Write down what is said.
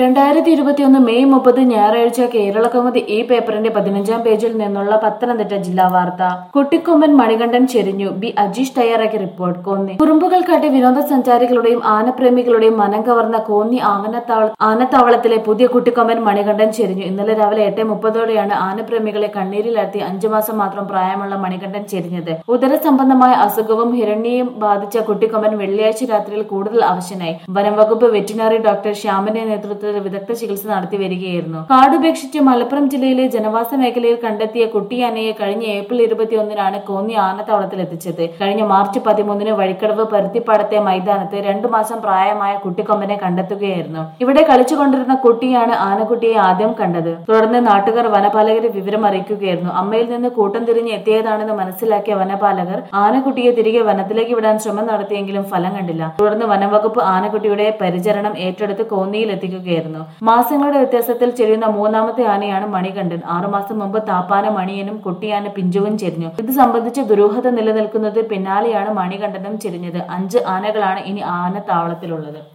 രണ്ടായിരത്തി ഇരുപത്തിയൊന്ന് മെയ് മുപ്പത് ഞായറാഴ്ച കേരള കൗമുദി ഈ പേപ്പറിന്റെ പതിനഞ്ചാം പേജിൽ നിന്നുള്ള പത്തനംതിട്ട ജില്ലാ വാർത്ത കുട്ടിക്കൊമ്പൻ മണികണ്ഠൻ ചെരിഞ്ഞു ബി അജീഷ് തയ്യാറാക്കിയ റിപ്പോർട്ട് കോന്നി കുറുമ്പുകൾ കാട്ടി വിനോദസഞ്ചാരികളുടെയും ആനപ്രേമികളുടെയും മനം കവർന്ന കോന്നി ആനത്താവള ആനത്താവളത്തിലെ പുതിയ കുട്ടിക്കൊമ്പൻ മണികണ്ഠൻ ചെരിഞ്ഞു ഇന്നലെ രാവിലെ എട്ട് മുപ്പതോടെയാണ് ആനപ്രേമികളെ കണ്ണീരിലാഴ്ത്തി അഞ്ചു മാസം മാത്രം പ്രായമുള്ള മണികണ്ഠൻ ചെരിഞ്ഞത് ഉദര സംബന്ധമായ അസുഖവും ഹിരണ്യയും ബാധിച്ച കുട്ടിക്കൊമ്പൻ വെള്ളിയാഴ്ച രാത്രിയിൽ കൂടുതൽ അവശനായി വനം വകുപ്പ് വെറ്റിനറി ഡോക്ടർ ശ്യാമിന്റെ നേതൃത്വത്തിൽ വിദഗ്ധ ചികിത്സ നടത്തി വരികയായിരുന്നു കാടുപേക്ഷിച്ച് മലപ്പുറം ജില്ലയിലെ ജനവാസ മേഖലയിൽ കണ്ടെത്തിയ കുട്ടിയാനയെ കഴിഞ്ഞ ഏപ്രിൽ ഇരുപത്തിയൊന്നിനാണ് കോന്നി ആനത്താവളത്തിൽ എത്തിച്ചത് കഴിഞ്ഞ മാർച്ച് പതിമൂന്നിന് വഴിക്കടവ് പരുത്തിപ്പാടത്തെ മൈതാനത്ത് രണ്ടു മാസം പ്രായമായ കുട്ടിക്കൊമ്പനെ കണ്ടെത്തുകയായിരുന്നു ഇവിടെ കളിച്ചുകൊണ്ടിരുന്ന കുട്ടിയാണ് ആനക്കുട്ടിയെ ആദ്യം കണ്ടത് തുടർന്ന് നാട്ടുകാർ വനപാലകരെ വിവരം അറിയിക്കുകയായിരുന്നു അമ്മയിൽ നിന്ന് കൂട്ടം തിരിഞ്ഞ് എത്തിയതാണെന്ന് മനസ്സിലാക്കിയ വനപാലകർ ആനക്കുട്ടിയെ തിരികെ വനത്തിലേക്ക് വിടാൻ ശ്രമം നടത്തിയെങ്കിലും ഫലം കണ്ടില്ല തുടർന്ന് വനംവകുപ്പ് ആനക്കുട്ടിയുടെ പരിചരണം ഏറ്റെടുത്ത് കോന്നിയിൽ എത്തിക്കുകയായിരുന്നു മാസങ്ങളുടെ വ്യത്യാസത്തിൽ ചെരിയുന്ന മൂന്നാമത്തെ ആനയാണ് മണികണ്ഠൻ ആറുമാസം മുമ്പ് താപ്പാന മണിയനും കുട്ടിയാന പിഞ്ചുവും ചെരിഞ്ഞു ഇത് സംബന്ധിച്ച് ദുരൂഹത നിലനിൽക്കുന്നത് പിന്നാലെയാണ് മണികണ്ഠനും ചെരിഞ്ഞത് അഞ്ച് ആനകളാണ് ഇനി ആനത്താവളത്തിലുള്ളത്